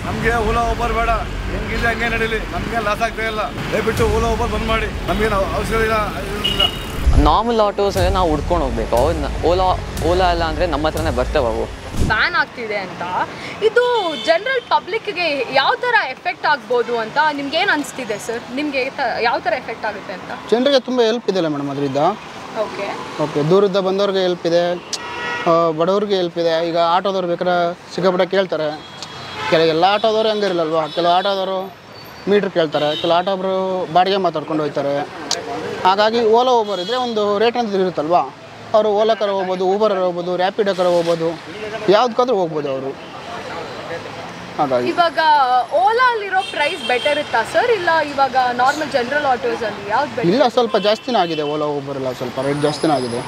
ನಮಗೆ ಓಲಾ ಊಬರ್ ಬೇಡ ಹೆಂಗಿದೆ ಹಂಗೆ ನಡೀಲಿ ನಮಗೆ ಲಾಸ್ ಆಗ್ತಾ ಇಲ್ಲ ದಯವಿಟ್ಟು ಓಲಾ ಊಬರ್ ಬಂದ್ ಮಾಡಿ ನಮಗೇನು ಔಷಧ ಇಲ್ಲ ಇಲ್ಲ ನಾರ್ಮಲ್ ಆಟೋಸ್ ನಾವು ಹುಡ್ಕೊಂಡು ಹೋಗ್ಬೇಕು ಅವ್ನ ಓಲಾ ಓಲಾ ಎಲ್ಲ ಅಂದರೆ ನಮ್ಮ ಹತ್ರನೇ ಬರ್ತವೆ ಅವು ಬ್ಯಾನ್ ಆಗ್ತಿದೆ ಅಂತ ಇದು ಜನರಲ್ ಪಬ್ಲಿಕ್ಗೆ ಯಾವ ಥರ ಎಫೆಕ್ಟ್ ಆಗ್ಬೋದು ಅಂತ ನಿಮ್ಗೆ ಏನು ಅನಿಸ್ತಿದೆ ಸರ್ ನಿಮಗೆ ಯಾವ ಥರ ಎಫೆಕ್ಟ್ ಆಗುತ್ತೆ ಅಂತ ಜನರಿಗೆ ತುಂಬ ಹೆಲ್ಪ್ ಇದೆಯಲ್ಲ ಮೇಡಮ್ ಅದರಿಂದ ಓಕೆ ಓಕೆ ದೂರದಿಂದ ಬಂದವ್ರಿಗೆ ಹೆಲ್ಪ್ ಇದೆ ಆ, ಬಡವ್ರಿಗೆ ಹೆಲ್ಪ್ ಇದೆ ಈಗ ಆಟೋದವ್ರು ಬೇಕಾದ್ರೆ ಸಿಕ್ಕಾಪಟ್ಟೆ ಕೇಳ್ತಾರೆ ಕೆಲವು ಎಲ್ಲ ಆಟೋದವರು ಹಂಗೆ ಇರಲ್ಲಲ್ವಾ ಕೆಲವು ಆಟೋದವರು ಮೀಟ್ರ್ ಕೇಳ್ತಾರೆ ಕೆಲವು ಆಟೋಬ್ರು ಬಾಡಿಗೆ ಮಾತಾಡ್ಕೊಂಡು ಹೋಗ್ತಾರೆ ಹಾಗಾಗಿ ಓಲಾ ಊಬರ್ ಇದ್ದರೆ ಒಂದು ರೇಟ್ ಅಂತ ಇರುತ್ತಲ್ವಾ ಅವರು ಓಲಾಕರ ಹೋಗ್ಬೋದು ಊಬರ್ ಹೋಗ್ಬೋದು ರ್ಯಾಪಿಡೋಕರ ಹೋಗ್ಬೋದು ಯಾವ್ದಕ್ಕಾದ್ರೂ ಹೋಗ್ಬೋದು ಅವರು ಹಾಗಾಗಿ ಇವಾಗ ಓಲಾ ಅಲ್ಲಿರೋ ಪ್ರೈಸ್ ಬೆಟರ್ ಇತ್ತಾ ಸರ್ ಇಲ್ಲ ಇವಾಗ ನಾರ್ಮಲ್ ಜನರಲ್ ಆಟೋಸ್ ಅಲ್ಲಿ ಯಾವ್ದು ಬೆಟರ್ ಇಲ್ಲ ಸ್ವಲ್ಪ ಜಾಸ್ತಿನೇ ಆಗಿದೆ ಓಲಾ ಊಬರ್ ಎಲ್ಲ ಸ್ವಲ್ಪ ರೇಟ್ ಜಾಸ್ತಿನೇ ಆಗಿದೆ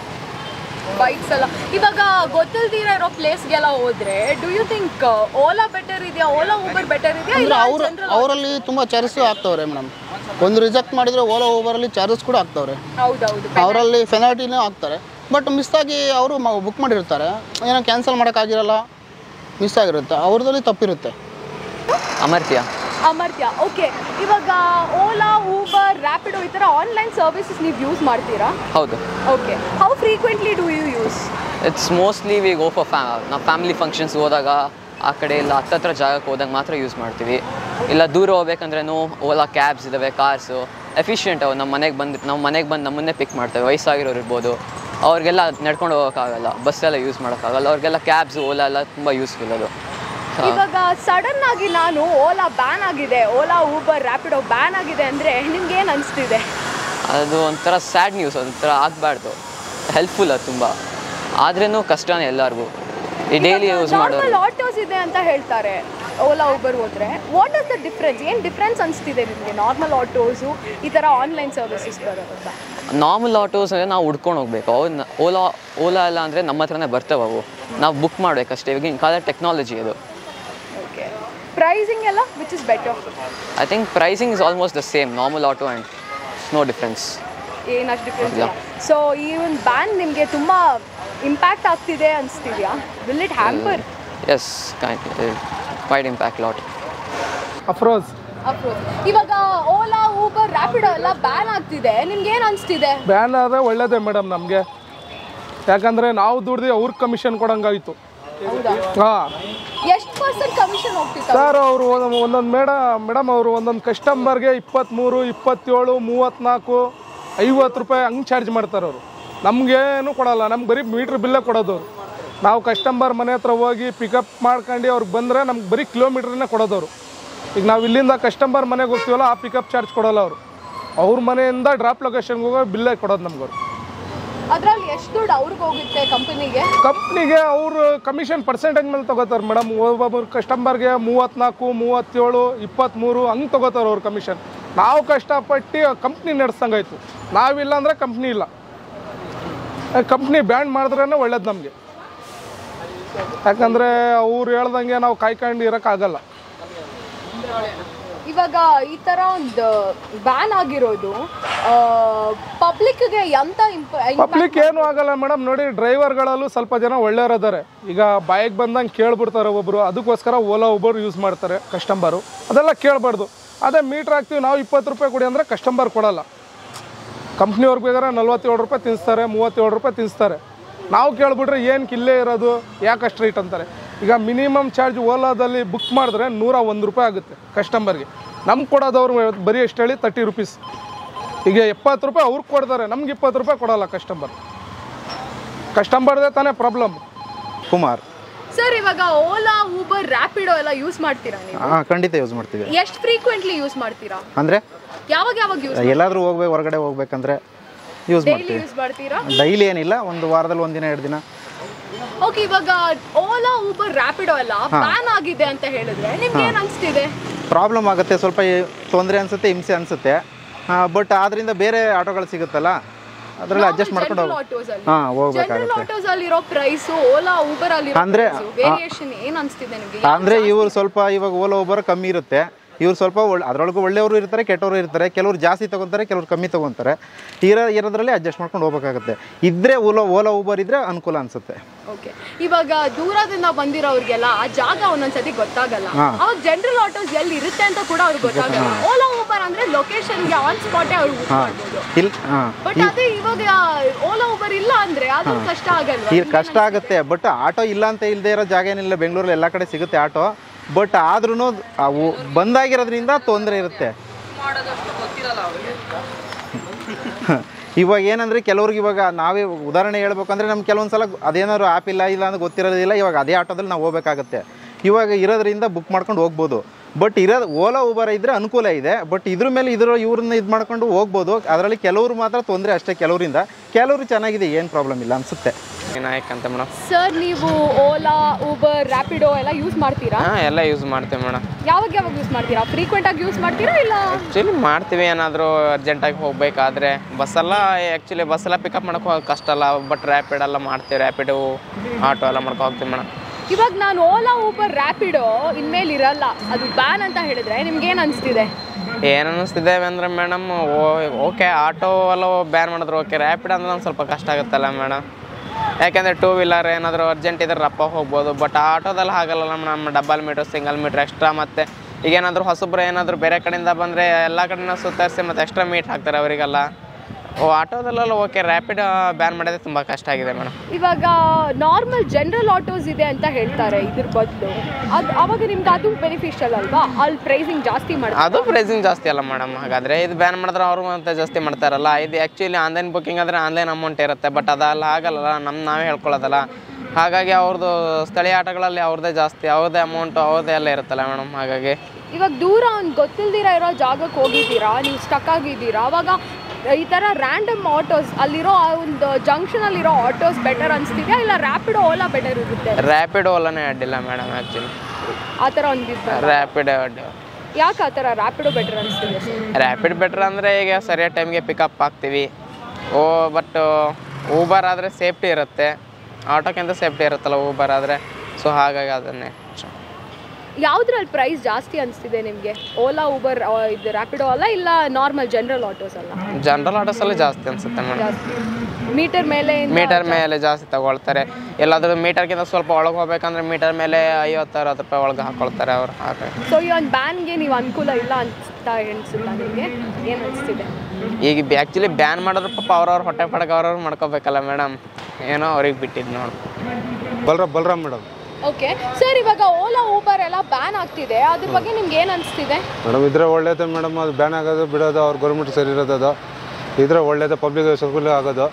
ಬೈಕ್ಸ್ ಎಲ್ಲ ಇವಾಗ ಗೊತ್ತಿಲ್ದಿರ ಇರೋ ಪ್ಲೇಸ್ಗೆಲ್ಲ ಹೋದ್ರೆ do you think Ola better ಇದೆಯಾ ಓಲಾ ಊಬರ್ ಬೆಟರ್ ಇದೆಯಾ ಅಂದರೆ ಇಲ್ಲ ಅವರು ಜನರಲ್ ಅವರಲ್ಲಿ ತುಂಬ ಚಾರ್ಜಸ್ ಆಗ್ತವ್ರೆ ಮೇಡಮ್ ಒಂದು ರಿಜೆಕ್ಟ್ ಮಾಡಿದರೆ ಓಲಾ ಊಬರಲ್ಲಿ ಚಾರ್ಜಸ್ ಕೂಡ ಆಗ್ತವ್ರೆ ಹೌದೌದು ಅವರಲ್ಲಿ ಫೆನಾಲ್ಟಿನೂ ಆಗ್ತಾರೆ ಬಟ್ ಮಿಸ್ ಆಗಿ ಅವರು ಬುಕ್ ಮಾಡಿರ್ತಾರೆ ಏನೋ ಕ್ಯಾನ್ಸಲ್ ಮಾಡೋಕ್ಕಾಗಿರಲ್ಲ ಮಿಸ್ ಆಗಿರುತ್ತೆ ಅವ್ರದ್ರಲ್ಲಿ ತಪ್ಪಿರುತ್ತೆ ಅಮರ್ತ್ಯ ಅಮರ್ತ್ಯ ಓಕೆ ಇವಾಗ ಓಲಾ ಊಬರ್ ರ್ಯಾಪಿಡೋ ಈ ಥರ ಆನ್ಲೈನ್ ಸರ್ವಿಸಸ್ ನೀವು ಯೂಸ್ ಮಾಡ್ತೀರಾ ಹೌದು okay how frequently do you use it's mostly we go for ಫ್ಯಾ ನಾವು ಫ್ಯಾಮಿಲಿ ಫಂಕ್ಷನ್ಸ್ ಹೋದಾಗ ಆ ಕಡೆ ಎಲ್ಲ ಹತ್ತತ್ರ ಜಾಗಕ್ಕೆ ಹೋದಾಗ ಮಾತ್ರ ಯೂಸ್ ಮಾಡ್ತೀವಿ ಇಲ್ಲ ದೂರ ಹೋಗ್ಬೇಕಂದ್ರೂ ಓಲಾ ಕ್ಯಾಬ್ಸ್ ಇದ್ದಾವೆ ಕಾರ್ಸು ಎಫಿಷಿಯೆಂಟ್ ಅವು ನಮ್ಮ ಮನೆಗೆ ಬಂದು ನಮ್ಮ ಮನೆಗೆ ಬಂದು ನಮ್ಮನ್ನೇ ಪಿಕ್ ಮಾಡ್ತೇವೆ ವಯಸ್ಸಾಗಿರೋರು ಇರ್ಬೋದು ಅವ್ರಿಗೆಲ್ಲ ನಡ್ಕೊಂಡು ಹೋಗೋಕ್ಕಾಗಲ್ಲ ಬಸ್ಸೆಲ್ಲ ಯೂಸ್ ಮಾಡೋಕ್ಕಾಗಲ್ಲ ಅವ್ರಿಗೆಲ್ಲ ಕ್ಯಾಬ್ಸ್ ಓಲಾ ಎಲ್ಲ ತುಂಬ ಯೂಸ್ಫುಲ್ ಅದು ಇವಾಗ ಸಡನ್ ಆಗಿ ನಾನು ಓಲಾ ಬ್ಯಾನ್ ಆಗಿದೆ ಓಲಾ ಊಬರ್ ರ್ಯಾಪಿಡೋ ಬ್ಯಾನ್ ಆಗಿದೆ ಅಂದ್ರೆ ನಿಮ್ಗೆ ಏನು ಅನಿಸ್ತಿದೆ ಅದು ಒಂಥರ ಸ್ಯಾಡ್ ನ್ಯೂಸ್ ಒಂಥರ ಆಗಬಾರ್ದು ಹೆಲ್ಪ್ಫುಲ್ ಅದು ತುಂಬ ಆದ್ರೂ ಕಷ್ಟನೇ ಎಲ್ಲರಿಗೂ ಈ ಡೈಲಿ ಯೂಸ್ ಮಾಡೋರು ನಾರ್ಮಲ್ ಆಟೋಸ್ ಇದೆ ಅಂತ ಹೇಳ್ತಾರೆ ಓಲಾ ಊಬರ್ ಹೋದ್ರೆ ವಾಟ್ ಇಸ್ ದ ಡಿಫ್ರೆನ್ಸ್ ಏನು ಡಿಫ್ರೆನ್ಸ್ ಅನಿಸ್ತಿದೆ ನಿಮಗೆ ನಾರ್ಮಲ್ ಆಟೋಸು ಈ ಥರ ಆನ್ಲೈನ್ ಸರ್ವಿಸಸ್ ಬರೋದ್ರಿಂದ ನಾರ್ಮಲ್ ಆಟೋಸ್ ಅಂದರೆ ನಾವು ಹುಡ್ಕೊಂಡು ಹೋಗ್ಬೇಕು ಅವ್ನ ಓಲಾ ಓಲಾ ಎಲ್ಲ ಅಂದರೆ ನಮ್ಮ ಹತ್ರನೇ ಬರ್ತವೆ ಅವು ನಾವು ಬುಕ್ ಮಾಡಬೇಕಷ್ಟೇ ಇವಾಗಿನ ಕಾಲ ಟೆಕ್ನಾಲಜಿ ಅದು ಓಕೆ ಪ್ರೈಸಿಂಗ್ ಎಲ್ಲ which is better I think pricing is almost the same normal auto and no difference ಏನಷ್ಟು ಡಿಫ್ರೆನ್ಸ್ ಇಲ್ಲ ಸೊ ಈ ಒಂದು ಬ್ಯಾನ್ ನಿಮಗೆ ತುಂಬ ಇಂಪ್ಯಾಕ್ಟ್ ಆಗ್ತಿದೆ ಅನಿಸ್ತಿದ್ಯಾ will it hamper is quite impact lot across approach ಇವಾಗ ಓಲಾ ಊಬರ್ ರ್ಯಾಪಿಡೋ ಎಲ್ಲ ಬ್ಯಾನ್ ಆಗ್ತಿದೆ ನಿಮ್ಗೆ ಏನು ಅನಿಸ್ತಿದೆ ಬ್ಯಾನ್ ಆದರೆ ಒಳ್ಳೇದೇ ಮೇಡಮ್ ನಮಗೆ ಯಾಕಂದರೆ ನಾವು ದುಡ್ದು ಅವ್ರಿಗೆ ಕಮಿಷನ್ ಕೊಡಂಗಾಯ್ತು ಹೌದಾ ಹಾಂ ಎಷ್ಟು ಪರ್ಸೆಂಟ್ ಕಮಿಷನ್ ಹೋಗ್ತಿತ್ತು ಸರ್ ಅವರು ಒಂದೊಂದು ಮೇಡ ಮೇಡಮ್ ಅವರು ಒಂದೊಂದು ಕಸ್ಟಮರ್ಗೆ ಇಪ್ಪತ್ತ್ಮೂರು ಇಪ್ಪತ್ತೇಳು ಮೂವತ್ತ್ನಾಲ್ಕು ಐವತ್ತು ರೂಪಾಯಿ ಹಂಗೆ ಚಾರ್ಜ್ ಮಾಡ್ತಾರೆ ಅವರು ನಮಗೇನು ಕೊಡಲ್ಲ ನಮ್ಗೆ ಬರೀ ಮೀಟ್ರ್ ಬಿಲ್ಲೇ ಕೊಡೋದು ಅವರು ನಾವು ಕಸ್ಟಮರ್ ಮನೆ ಹತ್ರ ಹೋಗಿ ಪಿಕಪ್ ಮಾಡ್ಕೊಂಡು ಅವ್ರಿಗೆ ಬಂದರೆ ನಮ್ಗೆ ಬರೀ ಕಿಲೋಮೀಟ್ರನ್ನೇ ಕೊಡೋದವರು ಈಗ ನಾವು ಇಲ್ಲಿಂದ ಕಸ್ಟಮರ್ ಮನೆಗೆ ಹೋಗ್ತೀವಲ್ಲ ಆ ಪಿಕಪ್ ಚಾರ್ಜ್ ಕೊಡೋಲ್ಲ ಅವರು ಅವ್ರ ಮನೆಯಿಂದ ಡ್ರಾಪ್ ಲೊಕೇಶನ್ಗೆ ಹೋಗೋ ಬಿಲ್ಲೇ ಕೊಡೋದು ನಮ್ಗೆ ಅವರು ಅದ್ರಲ್ಲಿ ಎಷ್ಟು ದುಡ್ಡು ಅವ್ರಿಗೆ ಹೋಗುತ್ತೆ ಕಂಪನಿಗೆ ಕಂಪ್ನಿಗೆ ಅವರು ಕಮಿಷನ್ ಪರ್ಸೆಂಟೇಜ್ ಮೇಲೆ ತಗೋತಾರೆ ಮೇಡಮ್ ಒಬ್ಬೊಬ್ಬರು ಕಸ್ಟಮರ್ಗೆ ಮೂವತ್ತ್ನಾಲ್ಕು ಮೂವತ್ತೇಳು ಇಪ್ಪತ್ತ್ಮೂರು ಹಂಗೆ ತಗೋತಾರೆ ಅವ್ರು ಕಮಿಷನ್ ನಾವು ಕಷ್ಟಪಟ್ಟು ಕಂಪ್ನಿ ನಡೆಸ್ದಂಗಾಯ್ತು ನಾವಿಲ್ಲ ಅಂದರೆ ಕಂಪ್ನಿ ಇಲ್ಲ ಕಂಪ್ನಿ ಬ್ಯಾಂಡ್ ಮಾಡಿದ್ರೇ ಒಳ್ಳೇದು ನಮಗೆ ಯಾಕಂದರೆ ಅವ್ರು ಹೇಳ್ದಂಗೆ ನಾವು ಕಾಯ್ಕೊಂಡು ಇರೋಕ್ಕಾಗಲ್ಲ ಇವಾಗ ಈ ತರ ಒಂದು ಬ್ಯಾನ್ ಆಗಿರೋದು ಪಬ್ಲಿಕ್ಗೆ ಎಂತ ಪಬ್ಲಿಕ್ ಏನು ಆಗಲ್ಲ ಮೇಡಮ್ ನೋಡಿ ಡ್ರೈವರ್ಗಳಲ್ಲೂ ಸ್ವಲ್ಪ ಜನ ಒಳ್ಳೆಯವರಿದ್ದಾರೆ ಈಗ ಬಾಯಿಗೆ ಬಂದಂಗೆ ಕೇಳ್ಬಿಡ್ತಾರೆ ಒಬ್ಬರು ಅದಕ್ಕೋಸ್ಕರ ಓಲಾ ಒಬ್ಬರು ಯೂಸ್ ಮಾಡ್ತಾರೆ ಕಸ್ಟಮರು ಅದೆಲ್ಲ ಕೇಳಬಾರ್ದು ಅದೇ ಮೀಟ್ರ್ ಹಾಕ್ತೀವಿ ನಾವು ಇಪ್ಪತ್ತು ರೂಪಾಯಿ ಕೊಡಿ ಅಂದರೆ ಕಸ್ಟಮರ್ ಕೊಡಲ್ಲ ಕಂಪ್ನಿಯವ್ರಿಗೆ ಬೇಕಾದ್ರೆ ನಲ್ವತ್ತೇಳು ರೂಪಾಯಿ ತಿನ್ನಿಸ್ತಾರೆ ಮೂವತ್ತೇಳು ರೂಪಾಯಿ ತಿನ್ನಿಸ್ತಾರೆ ನಾವು ಕೇಳ್ಬಿಟ್ರೆ ಏನು ಕಿಲ್ಲೇ ಇರೋದು ಯಾಕೆ ಅಷ್ಟು ರೇಟ್ ಅಂತಾರೆ ಈಗ ಮಿನಿಮಮ್ ಚಾರ್ಜ್ ಓಲಾದಲ್ಲಿ ಬುಕ್ ಮಾಡಿದ್ರೆ ನೂರ ಒಂದು ರೂಪಾಯಿ ಆಗುತ್ತೆ ಕಸ್ಟಮರ್ಗೆ ನಮ್ಗೆ ಕೊಡೋದವ್ರು ಬರೀ ಎಷ್ಟು ಹೇಳಿ ತರ್ಟಿ ರುಪೀಸ್ ಈಗ ಎಪ್ಪತ್ತು ರೂಪಾಯಿ ಅವ್ರಿಗೆ ಕೊಡ್ತಾರೆ ನಮ್ಗೆ ಇಪ್ಪತ್ತು ರೂಪಾಯಿ ಕೊಡಲ್ಲ ಕಸ್ಟಮರ್ ಕಸ್ಟಮರ್ದೇ ತಾನೇ ಪ್ರಾಬ್ಲಮ್ ಕುಮಾರ್ ಸರ್ ಇವಾಗ ಓಲಾ ಊಬರ್ ರ್ಯಾಪಿಡೋ ಎಲ್ಲ ಯೂಸ್ ಮಾಡ್ತೀರಾ ನೀವು ಹಾಂ ಖಂಡಿತ ಯೂಸ್ ಮಾಡ್ತೀವಿ ಎಷ್ಟು ಫ್ರೀಕ್ವೆಂಟ್ಲಿ ಯೂಸ್ ಮಾಡ್ತೀರಾ ಅಂದರೆ ಯಾವಾಗ ಯಾವಾಗ ಯೂಸ್ ಎಲ್ಲಾದರೂ ಹೋಗ್ಬೇಕು ಹೊರಗಡೆ ಹೋಗ್ಬೇಕಂದ್ರೆ ಯೂಸ್ ಡೈಲಿ ಮಾಡ್ತೀವಿ ಯೂಸ್ ಮಾಡ್ತೀರಾ ಡೈಲಿ ಏನಿಲ್ಲ ಒಂದು ವಾರದಲ್ಲಿ ಒಂದಿನ ಎರಡು ದಿನ ಓಕೆ ಇವಾಗ ಓಲಾ ಊಬರ್ ರ್ಯಾಪಿಡೋ ಎಲ್ಲ ಬ್ಯಾನ್ ಆಗಿದೆ ಅಂತ ಹೇಳಿದ್ರೆ ನಿಮ್ಗೆ ಏನ್ ಅನ್ಸ್ತಿದೆ ಪ್ರಾಬ್ಲಮ್ ಆಗುತ್ತೆ ಸ್ವಲ್ಪ ತೊಂದರೆ ಅನಿಸುತ್ತೆ ಹಿಂಸೆ ಅನಿಸುತ್ತೆ ಬಟ್ ಆದ್ರಿಂದ ಬೇರೆ ಆಟೋಗಳು ಸಿಗುತ್ತಲ್ಲ ಅದರಲ್ಲಿ ಅಡ್ಜಸ್ಟ್ ಮಾಡ್ಕೊಂಡು ಜನರಲ್ ಹೋಗಿ ಆಟೋಸ್ ಅಲ್ಲಿ ಹಾಂ ಜನರಲ್ ಹೋಗ್ಬೇಕಾಗುತ್ತೆ ಆಟೋಸ್ ಅಲ್ಲಿ ಇರೋ ಪ್ರೈಸ್ ಓಲಾ ಊಬರ್ ಅಲ್ಲಿ ಅಂದ್ರೆ, ವೇರಿಯೇಷನ್ ಏನ್ ಅನ್ಸ್ತಿದೆ ನಿಮ್ಗೆ ಅಂದರೆ ಇವರು ಸ್ವಲ್ಪ ಇವಾಗ ಓಲೋ ಒಬ್ಬರು ಕಮ್ಮಿ ಇರುತ್ತೆ ಇವ್ರು ಸ್ವಲ್ಪ ಒಳ್ಳೆ ಅದರೊಳಗೂ ಒಳ್ಳೆಯವರು ಇರ್ತಾರೆ ಕೆಟ್ಟವರು ಇರ್ತಾರೆ ಕೆಲವರು ಜಾಸ್ತಿ ತೊಗೊತಾರೆ ಕೆಲವ್ರು ಕಮ್ಮಿ ತೊಗೊತಾರೆ ಇರೋ ಇರೋದ್ರಲ್ಲಿ ಅಡ್ಜಸ್ಟ್ ಮಾಡ್ಕೊಂಡು ಹೋಗ್ಬೇಕಾಗುತ್ತೆ ಇದ್ದರೆ ಓಲೋ ಓಲಾ ಊಬರ್ ಇದ್ದರೆ ಅನುಕೂಲ ಅನಿಸುತ್ತೆ ಓಕೆ ಇವಾಗ ದೂರದಿಂದ ಬಂದಿರೋರಿಗೆಲ್ಲ ಆ ಜಾಗ ಒಂದೊಂದ್ಸತಿ ಗೊತ್ತಾಗಲ್ಲ ಅವಾಗ ಜನರಲ್ ಆಟೋಸ್ ಎಲ್ಲಿ ಇರುತ್ತೆ ಅಂತ ಕೂಡ ಅವ್ರಿಗೆ ಗೊತ್ತಾಗಲ್ಲ ಓಲಾ ಊಬರ್ ಅಂದ್ರೆ ಲೊಕೇಶನ್ಗೆ ಆನ್ ಸ್ಪಾಟೇ ಅವ್ರು ಬುಕ್ ಮಾಡ್ಬೋದು ಇಲ್ಲಿ ಹಾಂ ಬಟ್ ಅದೇ ಇವಾಗ ಓಲಾ ಊಬರ್ ಇಲ್ಲ ಅಂದ್ರೆ ಅದು ಕಷ್ಟ ಆಗಲ್ವಾ ಈಗ ಕಷ್ಟ ಆಗುತ್ತೆ ಬಟ್ ಆಟೋ ಇಲ್ಲ ಅಂತ ಇಲ್ಲದೆ ಇರೋ ಜಾಗ ಏನಿಲ್ಲ ಬೆಂಗಳೂರಲ್ಲಿ ಎಲ್ಲ ಕಡೆ ಸಿಗುತ್ತೆ ಆಟೋ ಬಟ್ ಆದ್ರೂ ಅವು ಬಂದಾಗಿರೋದ್ರಿಂದ ತೊಂದರೆ ಇರುತ್ತೆ ಇವಾಗ ಏನಂದ್ರೆ ಕೆಲವ್ರಿಗೆ ಇವಾಗ ನಾವೇ ಉದಾಹರಣೆ ಹೇಳ್ಬೇಕಂದ್ರೆ ನಮ್ಗೆ ಕೆಲವೊಂದು ಸಲ ಅದೇನಾದ್ರು ಆ್ಯಪ್ ಇಲ್ಲ ಇಲ್ಲ ಅಂತ ಗೊತ್ತಿರೋದಿಲ್ಲ ಇವಾಗ ಅದೇ ಆಟೋದಲ್ಲಿ ನಾವು ಹೋಗ್ಬೇಕಾಗತ್ತೆ ಇವಾಗ ಇರೋದ್ರಿಂದ ಬುಕ್ ಮಾಡ್ಕೊಂಡು ಹೋಗ್ಬೋದು ಬಟ್ ಇರೋದು ಓಲಾ ಊಬರ್ ಇದ್ದರೆ ಅನುಕೂಲ ಇದೆ ಬಟ್ ಇದ್ರ ಮೇಲೆ ಇದ್ರ ಇವ್ರನ್ನ ಇದು ಮಾಡ್ಕೊಂಡು ಹೋಗ್ಬೋದು ಅದರಲ್ಲಿ ಕೆಲವರು ಮಾತ್ರ ತೊಂದರೆ ಅಷ್ಟೇ ಕೆಲವರಿಂದ ಕೆಲವರು ಚೆನ್ನಾಗಿದೆ ಏನು ಪ್ರಾಬ್ಲಮ್ ಇಲ್ಲ ಅನಿಸುತ್ತೆ ವಿನಾಯಕ್ ಅಂತ ಮೇಡಮ್ ಸರ್ ನೀವು ಓಲಾ ಊಬರ್ ರ್ಯಾಪಿಡೋ ಎಲ್ಲ ಯೂಸ್ ಮಾಡ್ತೀರಾ ಹಾಂ ಎಲ್ಲ ಯೂಸ್ ಮಾಡ್ತೀವಿ ಮೇಡಮ್ ಯಾವಾಗ ಯಾವಾಗ ಯೂಸ್ ಮಾಡ್ತೀರಾ ಫ್ರೀಕ್ವೆಂಟ್ ಆಗಿ ಯೂಸ್ ಮಾಡ್ತೀರಾ ಇಲ್ಲ ಆ್ಯಕ್ಚುಲಿ ಮಾಡ್ತೀವಿ ಏನಾದರೂ ಅರ್ಜೆಂಟಾಗಿ ಹೋಗಬೇಕಾದ್ರೆ ಬಸ್ಸೆಲ್ಲ ಆ್ಯಕ್ಚುಲಿ ಬಸ್ಸೆಲ್ಲ ಪಿಕಪ್ ಮಾಡೋಕೆ ಹೋಗೋದು ಕಷ್ಟ ಅಲ್ಲ ಬಟ್ ರ್ಯಾಪಿಡ್ ಎಲ್ಲ ಮಾಡ್ತೀವಿ ರ್ಯಾಪಿಡು ಆಟೋ ಎಲ್ಲ ಮಾಡ್ಕೊ ಹೋಗ್ತೀವಿ ಮೇಡಮ್ ಇವಾಗ ನಾನು ಓಲಾ ಊಬರ್ ರ್ಯಾಪಿಡೋ ಇನ್ಮೇಲೆ ಇರಲ್ಲ ಅದು ಬ್ಯಾನ್ ಅಂತ ಹೇಳಿದ್ರೆ ನಿಮ್ಗೆ ಏನು ಅನಿಸ್ತಿದೆ ಏನು ಅನ್ನಿಸ್ತಿದ್ದೇವೆ ಅಂದರೆ ಮೇಡಮ್ ಓಕೆ ಆಟೋ ಎಲ್ಲ ಬ್ಯಾನ್ ಮಾಡಿದ್ರು ಓಕೆ ರ್ಯಾಪಿಡ್ ಅಂದ್ರೆ ಒಂದು ಸ್ವಲ್ಪ ಕಷ್ಟ ಆಗುತ್ತಲ್ಲ ಮೇಡಮ್ ಯಾಕೆಂದರೆ ಟೂ ವೀಲರ್ ಏನಾದರೂ ಅರ್ಜೆಂಟ್ ಇದ್ರೆ ರಪ್ಪ ಹೋಗ್ಬೋದು ಬಟ್ ಆಟೋದಲ್ಲಿ ಹಾಗಲ್ಲ madam double meter single meter extra ಮತ್ತು ಈಗ ಏನಾದರೂ ಹೊಸಬ್ರು ಏನಾದರೂ ಬೇರೆ ಕಡೆಯಿಂದ ಬಂದರೆ ಎಲ್ಲ ಕಡೆನ ಸುತ್ತರಿಸಿ ಮತ್ತು ಎಕ್ಸ್ಟ್ರಾ ಮೀಟ್ ಹಾಕ್ತಾರೆ ಅವರಿಗೆಲ್ಲ ಓ ಆಟೋದಲ್ಲೆಲ್ಲ ಓಕೆ ರ್ಯಾಪಿಡ್ ಬ್ಯಾನ್ ಮಾಡೋದೇ ತುಂಬ ಕಷ್ಟ ಆಗಿದೆ ಮೇಡಮ್ ಇವಾಗ ನಾರ್ಮಲ್ ಜನರಲ್ ಆಟೋಸ್ ಇದೆ ಅಂತ ಹೇಳ್ತಾರೆ ಇದ್ರ ಬದಲು ಅದು ಅವಾಗ ನಿಮ್ಗೆ ಅದು ಬೆನಿಫಿಷಿಯಲ್ ಅಲ್ವಾ ಅಲ್ಲಿ ಪ್ರೈಸಿಂಗ್ ಜಾಸ್ತಿ ಮಾಡ್ತಾರೆ ಅದು ಪ್ರೈಸಿಂಗ್ ಜಾಸ್ತಿ ಅಲ್ಲ ಮೇಡಮ್ ಹಾಗಾದರೆ ಇದು ಬ್ಯಾನ್ ಮಾಡಿದ್ರೆ ಅವರು ಅಂತ ಜಾಸ್ತಿ ಮಾಡ್ತಾರಲ್ಲ ಇದು ಆ್ಯಕ್ಚುಲಿ ಆನ್ಲೈನ್ ಬುಕ್ಕಿಂಗ್ ಆದರೆ ಆನ್ಲೈನ್ ಅಮೌಂಟ್ ಇರುತ್ತೆ ಬಟ್ ಅದಲ್ಲ ಆಗಲ್ಲ ನಮ್ಮ ನಾವೇ ಹೇಳ್ಕೊಳ್ಳೋದಲ್ಲ ಹಾಗಾಗಿ ಅವ್ರದ್ದು ಸ್ಥಳೀಯ ಆಟಗಳಲ್ಲಿ ಅವ್ರದ್ದೇ ಜಾಸ್ತಿ ಅವ್ರದ್ದೇ ಅಮೌಂಟು ಅವ್ರದ್ದೇ ಎಲ್ಲ ಇರುತ್ತಲ್ಲ ಮೇಡಮ್ ಹಾಗಾಗಿ ಇವಾಗ ದೂರ ಒಂದು ಗೊತ್ತಿಲ್ದಿರ ಇರೋ ಜಾಗಕ್ಕೆ ಹೋಗಿದ್ದೀರಾ ನೀವು ಸ್ಟಕ್ ಆಗಿದ್ದೀರಾ ಅವಾಗ ಈ ಥರ ರ್ಯಾಂಡಮ್ ಆಟೋಸ್ ಅಲ್ಲಿರೋ ಆ ಒಂದು ಜಂಕ್ಷನಲ್ಲಿರೋ ಆಟೋಸ್ ಬೆಟರ್ ಅನಿಸ್ತಿದೆಯಾ ಇಲ್ಲ ರ್ಯಾಪಿಡೋ ಓಲಾ ಬೆಟರ್ ಇರುತ್ತೆ ರ್ಯಾಪಿಡ್ ಓಲಾನೇ ಅಡ್ಡಿಲ್ಲ ಮೇಡಮ್ ಆ್ಯಕ್ಚುಲಿ ಆ ಥರ ಒಂದಿದ್ದು ರ್ಯಾಪಿಡ್ ಅಡ್ಡಿ ಯಾಕೆ ಆ ಥರ ರ್ಯಾಪಿಡೋ ಬೆಟರ್ ಅನಿಸ್ತಿದೆ ಸರ್ ರ್ಯಾಪಿಡ್ ಬೆಟ್ರ್ ಅಂದರೆ ಈಗ ಸರಿಯಾದ ಟೈಮ್ಗೆ ಪಿಕಪ್ ಆಗ್ತೀವಿ ಓ ಬಟ್ ಊಬರ್ ಆದರೆ ಸೇಫ್ಟಿ ಇರುತ್ತೆ ಆಟೋಕ್ಕಿಂತ ಸೇಫ್ಟಿ ಇರುತ್ತಲ್ಲ ಊಬರ್ ಆದರೆ ಸೊ ಹಾಗಾಗಿ ಅದನ್ನೇ ಯಾವ್ದ್ರಲ್ಲಿ ಪ್ರೈಸ್ ಜಾಸ್ತಿ ಅನಿಸ್ತಿದೆ ನಿಮಗೆ ಓಲಾ ಊಬರ್ ಇದು ರ್ಯಾಪಿಡೋ ಅಲ್ಲ ಇಲ್ಲ ನಾರ್ಮಲ್ ಜನರಲ್ ಆಟೋಸ್ ಅಲ್ಲ ಜನರಲ್ ಆಟೋಸಲ್ಲಿ ಜಾಸ್ತಿ ಅನಿಸುತ್ತೆ ಮೇಡಮ್ ಜಾಸ್ತಿ ಮೀಟರ್ ಮೇಲೆ ಮೀಟರ್ ಮೇಲೆ ಜಾಸ್ತಿ ತಗೊಳ್ತಾರೆ ಎಲ್ಲಾದರೂ ಮೀಟರ್ಗಿಂತ ಸ್ವಲ್ಪ ಒಳಗೆ ಹೋಗ್ಬೇಕಂದ್ರೆ ಮೀಟರ್ ಮೇಲೆ ಐವತ್ತು ಅರವತ್ತು ರೂಪಾಯಿ ಒಳಗೆ ಹಾಕೊಳ್ತಾರೆ ಅವರು ಹಾಗಾಗಿ ಸೊ ಈ ಒಂದು ಬ್ಯಾನ್ಗೆ ನೀವು ಅನುಕೂಲ ಇಲ್ಲ ಅಂತ ಅನಿಸುತ್ತಾ ನಿಮಗೆ ಏನು ಅನಿಸ್ತಿದೆ ಈಗ ಆ್ಯಕ್ಚುಲಿ ಬ್ಯಾನ್ ಮಾಡಿದ್ರು ಪಾಪ ಅವ್ರವ್ರ ಹೊಟ್ಟೆ ಪಡಕ್ಕೆ ಅವ್ರವ್ರು ಮಾಡ್ಕೋಬೇಕಲ್ಲ ಮೇಡಮ್ ಏನೋ ಅವ್ರಿಗೆ ಬಿಟ್ಟಿದ್ದು ನೋಡಿ Balaram Balaram madam okay sir ಇವಾಗ ಓಲಾ ಊಬರ್ ಎಲ್ಲ ಬ್ಯಾನ್ ಆಗ್ತಿದೆ ಅದ್ರ ಬಗ್ಗೆ ನಿಮ್ಗೆ ಏನು ಅನಿಸ್ತಿದೆ ಮೇಡಮ್ ಇದ್ರೆ ಒಳ್ಳೇದು ಮೇಡಮ್ ಅದು ಬ್ಯಾನ್ ಆಗೋದು ಬಿಡೋದು ಅವ್ರ ಗೌರ್ಮೆಂಟ್ ಸರಿ ಇರೋದು ಅದು ಇದ್ರೆ ಒಳ್ಳೇದು ಪಬ್ಲಿಕ್ ಸರ್ಕುಲ್ ಆಗೋದು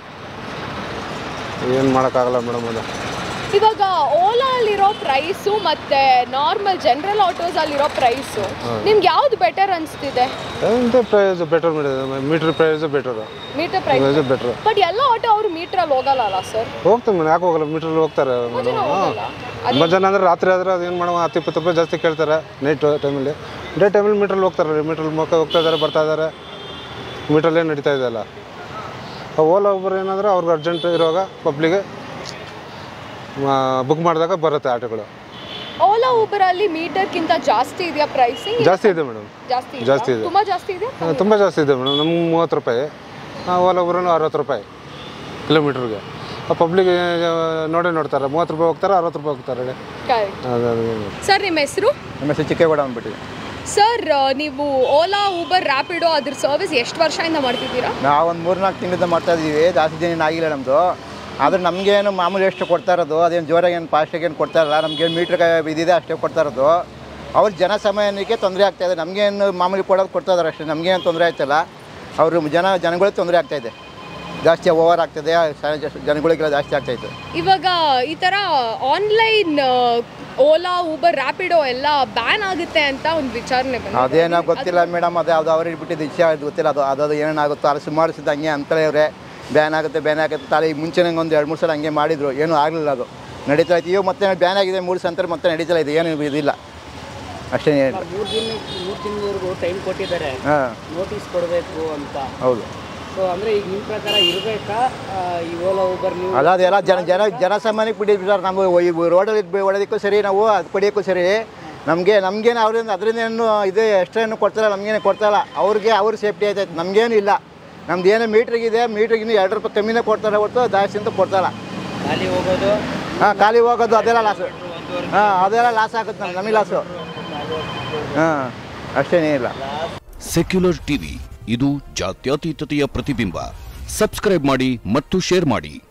ಏನು ಮಾಡೋಕ್ಕಾಗಲ್ಲ ಮೇಡಮ್ ಅದು ಇವಾಗ ಓಲಾ ಅಲ್ಲಿರೋ ಪ್ರೈಸು ಮತ್ತೆ ನಾರ್ಮಲ್ ಜನರಲ್ ಆಟೋಸ್ ಅಲ್ಲಿರೋ ಪ್ರೈಸು ನಿಮ್ಗೆ ಯಾವ್ದು ಬೆಟರ್ ಅನಿಸ್ತಿದೆ ಎಂತ price better madam meter price better meter price price better but ಎಲ್ಲ ಆಟೋ ಅವರು ಮೀಟ್ರಲ್ಲಿ ಹೋಗಲ್ಲ ಅಲ್ಲ ಸರ್ ಹೋಗ್ತಾರೆ ಮೇಡಮ್ ಯಾಕೆ ಹೋಗಲ್ಲ ಮೀಟ್ರಲ್ಲಿ ಹೋಗ್ತಾರೆ ಮೇಡಮ್ ಹೋಗಲ್ಲ ತುಂಬ ಜನ ಅಂದರೆ ರಾತ್ರಿ ಆದರೆ ಅದು ಏನು ಮಾಡೋ ಹತ್ತು ಇಪ್ಪತ್ತು ರೂಪಾಯಿ ಜಾಸ್ತಿ ಕೇಳ್ತಾರೆ ನೈಟ್ ಟೈಮಲ್ಲಿ ಡೇ ಟೈಮಲ್ಲಿ ಮೀಟ್ರಲ್ಲಿ ಹೋಗ್ತಾರೆ ಮೀಟ್ರಲ್ಲಿ ಮಕ್ಕ ಹೋಗ್ತಾ ಇದ್ದಾರೆ ಬರ್ತಾ ಇದ್ದಾರೆ ಮೀಟ್ರಲ್ಲೇ ನಡೀತಾ ಇದೆಯಲ್ಲ ಓಲಾ ಒಬ್ಬರು ಏನಂದ್ರೆ ಅವ್ರಿಗೆ ಅರ್ಜೆಂಟ್ ಇರುವಾಗ ಪಬ್ಲಿಗೆ ಬುಕ್ ಮಾಡಿದಾಗ ಬರುತ್ತೆ ಆಟೋಗಳು ಓಲಾ ಊಬರ್ ಅಲ್ಲಿ ಮೀಟರ್ಗಿಂತ ಜಾಸ್ತಿ ಇದೆಯಾ ಪ್ರೈಸಿಂಗ್ ಜಾಸ್ತಿ ಇದೆ ಮೇಡಮ್ ಜಾಸ್ತಿ ಇದೆಯಾ? ಜಾಸ್ತಿ ಇದೆ. ತುಂಬಾ ಜಾಸ್ತಿ ಇದೆ ತುಂಬ ಜಾಸ್ತಿ ಇದೆ ಮೇಡಮ್ ನಮ್ಗೆ ಮೂವತ್ತು ರೂಪಾಯಿ ಓಲಾ ಒಬ್ಬರು ಅರವತ್ತು ರೂಪಾಯಿ ಕಿಲೋಮೀಟ್ರಿಗೆ ಪಬ್ಲಿಕ್ ನೋಡೇ ನೋಡ್ತಾರೆ ಮೂವತ್ತು ರೂಪಾಯಿ ಹೋಗ್ತಾರೆ ಅರವತ್ತು ರೂಪಾಯಿ ಹೋಗ್ತಾರೆ ಕರೆಕ್ಟ್ ಅದು ಅದು ಸರ್ ನಿಮ್ಮ ಹೆಸರು ನಮ್ಮ ಹೆಸರು ಚಿಕ್ಕೇಗೌಡ ಅಂದ್ಬಿಟ್ಟು ಸರ್ ನೀವು ಓಲಾ ಊಬರ್ ರ್ಯಾಪಿಡೋ ಅದ್ರ ಸರ್ವಿಸ್ ಎಷ್ಟು ವರ್ಷದಿಂದ ಮಾಡ್ತಿದ್ದೀರಾ ನಾವು ಒಂದು ಮೂರು ನಾಲ್ಕು ತಿಂಗಳಿಂದ ಮಾಡ್ತಾ ಇದ್ದೀವಿ ಜಾಸ್ತಿ ದಿನ ಆಗಿಲ್ಲ ನಮ್ಮದು ಆದ್ರೆ ನಮಗೇನು ಮಾಮೂಲಿ ಎಷ್ಟು ಕೊಡ್ತಾ ಇರೋದು ಅದೇನು ಜೋರಾಗಿ ಏನು ಫಾಸ್ಟಾಗಿ ಏನು ಕೊಡ್ತಾ ಇಲ್ಲ ನಮಗೇನು ಮೀಟ್ರ್ ಇದಿದೆ ಅಷ್ಟೇ ಕೊಡ್ತಾ ಇರೋದು ಅವ್ರ ಜನ ಸಮಯಕ್ಕೆ ತೊಂದರೆ ಆಗ್ತಾ ಇದೆ ನಮಗೇನು ಮಾಮೂಲಿ ಕೊಡೋದು ಕೊಡ್ತಾ ಇದ್ದಾರೆ ಅಷ್ಟೇ ನಮಗೇನು ತೊಂದರೆ ಆಯ್ತಲ್ಲ ಅವರು ಜನ ಜನಗಳಿಗೆ ತೊಂದರೆ ಆಗ್ತಾ ಇದೆ ಜಾಸ್ತಿ ಓವರ್ ಆಗ್ತದೆ ಜನಗಳಿಗೆಲ್ಲ ಜಾಸ್ತಿ ಆಗ್ತಾಯಿತ್ತು ಇವಾಗ ಈ ಥರ ಆನ್ಲೈನ್ ಓಲಾ ಊಬರ್ ರ್ಯಾಪಿಡೋ ಎಲ್ಲ ಬ್ಯಾನ್ ಆಗುತ್ತೆ ಅಂತ ಒಂದು ವಿಚಾರಣೆ ಬಂದಿದೆ ಅದೇನೋ ಗೊತ್ತಿಲ್ಲ ಮೇಡಮ್ ಅದು ಯಾವ್ದು ಅವ್ರಿಗೆ ಬಿಟ್ಟಿದ್ದು ಇಚ್ಛೆ ಅದು ಗೊತ್ತಿಲ್ಲ ಅದು ಅದಾದ ಏನೇನಾಗುತ್ತೋ ಅದು ಸುಮಾರು ಸಿದ್ಧ ಹಂಗೆ ಅಂತಲೇ ಇವ್ರೆ ಬ್ಯಾನ್ ಆಗುತ್ತೆ ಬ್ಯಾನ್ ಆಗುತ್ತೆ ತಾಳಿ ಮುಂಚೆನೇ ಒಂದು ಎರಡು ಮೂರು ಸಲ ಹಂಗೆ ಮಾಡಿದ್ರು ಏನೂ ಆಗಲಿಲ್ಲ ಅದು ನಡೀತಾ ಇತ್ತು ಇವಾಗ ಮತ್ತೆ ಬ್ಯಾನ್ ಆಗಿದೆ ಮೂರು ಸಂತರ ಮತ್ತೆ ನಡೀತಾ ಇದೆ ಏನು ಇದಿಲ್ಲ ಅಷ್ಟೇ ಮೂರು ದಿನ ಮೂರು ತಿಂಗಳವರೆಗೂ ಟೈಮ್ ಕೊಟ್ಟಿದ್ದಾರೆ ಹಾಂ ನೋಟಿಸ್ ಕೊಡಬೇಕು ಅಂತ ಹೌದು ಸೊ ಅಂದರೆ ಈಗ ನಿಮ್ಮ ಪ್ರಕಾರ ಇರಬೇಕಾ ಈ ಓಲಾ ಊಬರ್ ನೀವು ಅದಾದ ಎಲ್ಲ ಜನ ಜನ ಜನಸಾಮಾನ್ಯಕ್ಕೆ ಬಿಟ್ಟಿದ್ದು ಸರ್ ನಮಗೆ ಈ ರೋಡಲ್ಲಿ ಹೊಡೋದಕ್ಕೂ ಸರಿ ನಾವು ಅದು ಪಡಿಯೋಕ್ಕೂ ಸರಿ ನಮಗೆ ನಮಗೇನು ಅವರಿಂದ ಅದರಿಂದ ಏನು ಇದೆ ಎಕ್ಸ್ಟ್ರಾ ಏನು ಕೊಡ್ತಾರ ನಮಗೇನು ಕೊಡ್ತಾಯಿಲ್ಲ ಅವ್ರಿಗೆ ಅವ್ರ ಸೇಫ್ಟಿ ಆಯ್ತೈತೆ ನಮಗೇನು ಇಲ್ಲ ನಮ್ದು ಏನೋ ಮೀಟ್ರಿಗಿದೆ ಮೀಟ್ರಿಗೆ ಇನ್ನೂ ಎರಡು ರೂಪಾಯಿ ಕಮ್ಮಿನೇ ಕೊಡ್ತಾರೆ ಹೊರತು ಜಾಸ್ತಿ ಅಂತ ಕೊಡ್ತಾಯಿಲ್ಲ ಖಾಲಿ ಹೋಗೋದು ಹಾಂ ಖಾಲಿ ಹೋಗೋದು ಅದೆಲ್ಲ ಲಾಸು ಹಾಂ ಅದೆಲ್ಲ ಲಾಸ್ ಆಗುತ್ತೆ ನಮ್ಗೆ ನಮಗೆ ಲಾಸು ಹಾಂ ಅಷ್ಟೇನೇ ಇಲ್ಲ ಸೆಕ್ಯುಲರ್ ಟಿವಿ ಇದು ಜಾತ್ಯತೀತತೆಯ ಪ್ರತಿಬಿಂಬ ಸಬ್ಸ್ಕ್ರೈಬ್ ಮಾಡಿ ಮತ್ತು ಶೇರ್ ಮಾಡಿ